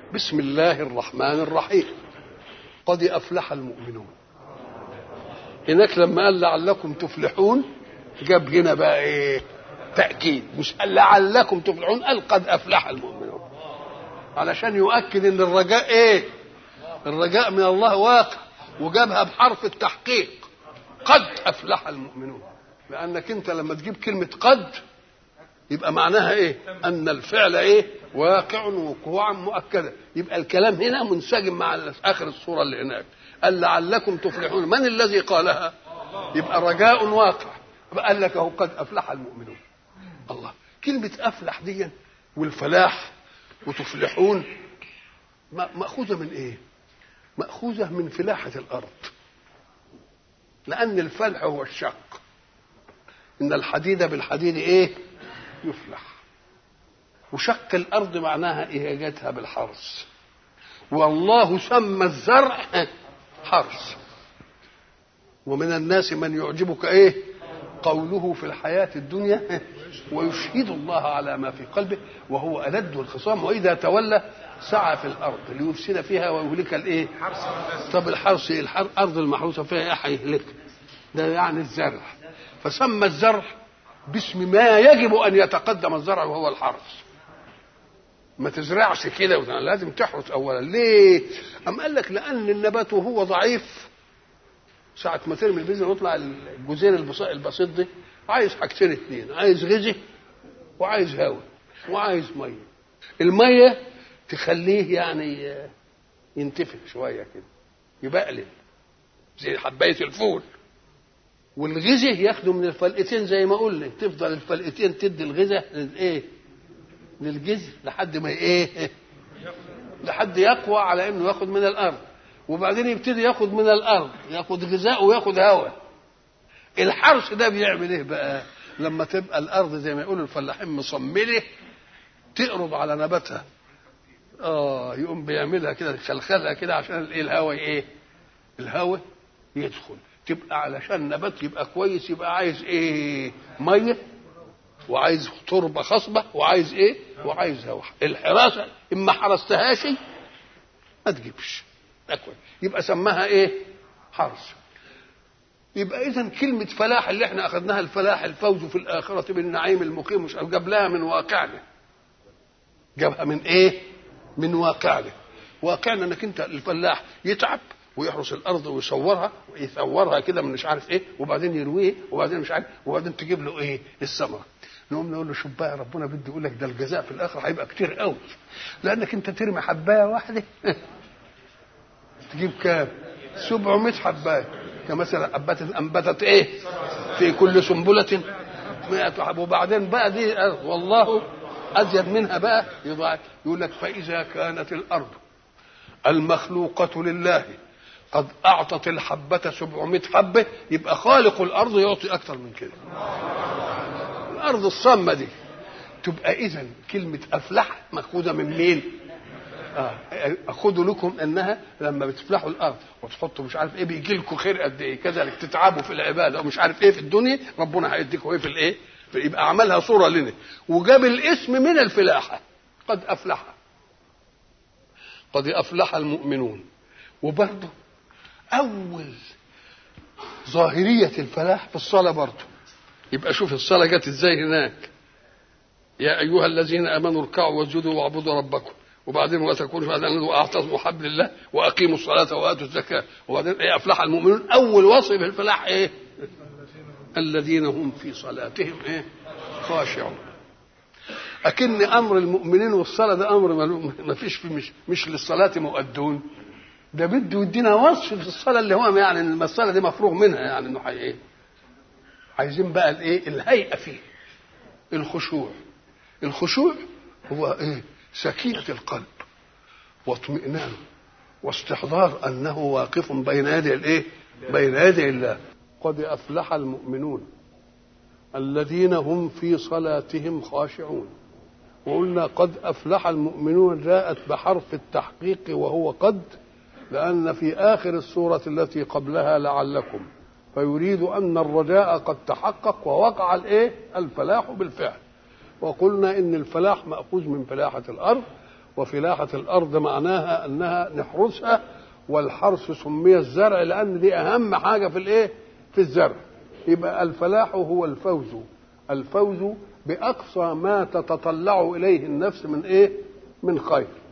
بسم الله الرحمن الرحيم قد افلح المؤمنون هناك لما قال لعلكم تفلحون جاب هنا بقى ايه تاكيد مش قال لعلكم تفلحون قال قد افلح المؤمنون علشان يؤكد ان الرجاء ايه الرجاء من الله واقع وجابها بحرف التحقيق قد افلح المؤمنون لانك انت لما تجيب كلمه قد يبقى معناها ايه ان الفعل ايه واقع وقوعا مؤكدا يبقى الكلام هنا منسجم مع اخر الصوره اللي هناك قال لعلكم تفلحون من الذي قالها يبقى رجاء واقع قال لك اهو قد افلح المؤمنون الله كلمه افلح دي والفلاح وتفلحون ماخوذه من ايه ماخوذه من فلاحه الارض لان الفلح هو الشق ان الحديد بالحديد ايه يفلح وشق الارض معناها اهاجتها بالحرث والله سمى الزرع حرث ومن الناس من يعجبك ايه قوله في الحياة الدنيا ويشهد الله على ما في قلبه وهو ألد الخصام وإذا تولى سعى في الأرض ليفسد فيها ويهلك الإيه؟ طب الحرث الأرض المحروسة فيها إيه هيهلك ده يعني الزرع فسمى الزرع باسم ما يجب أن يتقدم الزرع وهو الحرث ما تزرعش كده لازم تحرث أولا ليه؟ أم قال لك لأن النبات وهو ضعيف ساعة ما ترمي البذرة ويطلع الجزير البسيط ده عايز حاجتين اتنين عايز غذاء وعايز هواء وعايز ميه الميه تخليه يعني ينتفخ شويه كده يبقلل زي حبايه الفول والغذاء ياخده من الفلقتين زي ما قلنا تفضل الفلقتين تدي الغذاء للايه للجذر لحد ما ايه لحد يقوى على انه ياخد من الارض وبعدين يبتدي ياخد من الارض ياخد غذاء وياخد هواء الحرث ده بيعمل ايه بقى لما تبقى الارض زي ما يقولوا الفلاحين مصمله تقرب على نباتها اه يقوم بيعملها كده يخلخلها كده عشان ايه الهواء ايه الهواء يدخل تبقى علشان النبات يبقى كويس يبقى عايز ايه ميه وعايز تربه خصبه وعايز ايه وعايز هواء الحراسه اما حرستهاش ما تجيبش أكوي. يبقى سماها ايه حرس يبقى اذا كلمه فلاح اللي احنا اخذناها الفلاح الفوز في الاخره بالنعيم المقيم مش جاب لها من واقعنا جابها من ايه من واقعنا واقعنا انك انت الفلاح يتعب ويحرس الارض ويصورها ويثورها كده من مش عارف ايه وبعدين يرويه وبعدين مش عارف وبعدين تجيب له ايه الثمره نقوم نقول له شوف بقى ربنا بده يقول لك ده الجزاء في الاخره هيبقى كتير قوي لانك انت ترمي حبايه واحده تجيب كام 700 حبايه كمثلا أنبتت أنبتت إيه في كل سنبلة 100 حبة وبعدين بقى دي والله أزيد منها بقى يضاعف يقول لك فإذا كانت الأرض المخلوقة لله قد أعطت الحبة 700 حبة يبقى خالق الأرض يعطي أكثر من كده الأرض الصامة دي تبقى إذا كلمة أفلح مأخوذة من مين؟ آه. خدوا لكم انها لما بتفلحوا الارض وتحطوا مش عارف ايه بيجي لكم خير قد ايه كذلك تتعبوا في العباده ومش عارف ايه في الدنيا ربنا هيديكم ايه في الايه يبقى عملها صوره لنا وجاب الاسم من الفلاحه قد افلح قد افلح المؤمنون وبرضه اول ظاهريه الفلاح في الصلاه برضه يبقى شوف الصلاه جت ازاي هناك يا ايها الذين امنوا اركعوا واسجدوا واعبدوا ربكم وبعدين وتكونوا شهداء واعتصموا حبل الله واقيموا الصلاه واتوا الزكاه وبعدين ايه افلح المؤمنون اول وصف بالفلاح ايه؟ الذين هم في صلاتهم ايه؟ خاشعون أكن أمر المؤمنين والصلاة ده أمر ما فيش في مش مش للصلاة مؤدون ده بده يدينا وصف في الصلاة اللي هو يعني الصلاة دي مفروغ منها يعني إنه حي إيه؟ عايزين بقى الإيه؟ الهيئة فيه الخشوع الخشوع هو إيه؟ سكينة القلب واطمئنان واستحضار أنه واقف بين يدي الإيه؟ بين يدي الله قد أفلح المؤمنون الذين هم في صلاتهم خاشعون وقلنا قد أفلح المؤمنون جاءت بحرف التحقيق وهو قد لأن في آخر السورة التي قبلها لعلكم فيريد أن الرجاء قد تحقق ووقع الإيه؟ الفلاح بالفعل وقلنا إن الفلاح مأخوذ من فلاحة الأرض وفلاحة الأرض معناها أنها نحرسها والحرث سمي الزرع لأن دي أهم حاجة في الإيه؟ في الزرع يبقى الفلاح هو الفوز الفوز بأقصى ما تتطلع إليه النفس من إيه؟ من خير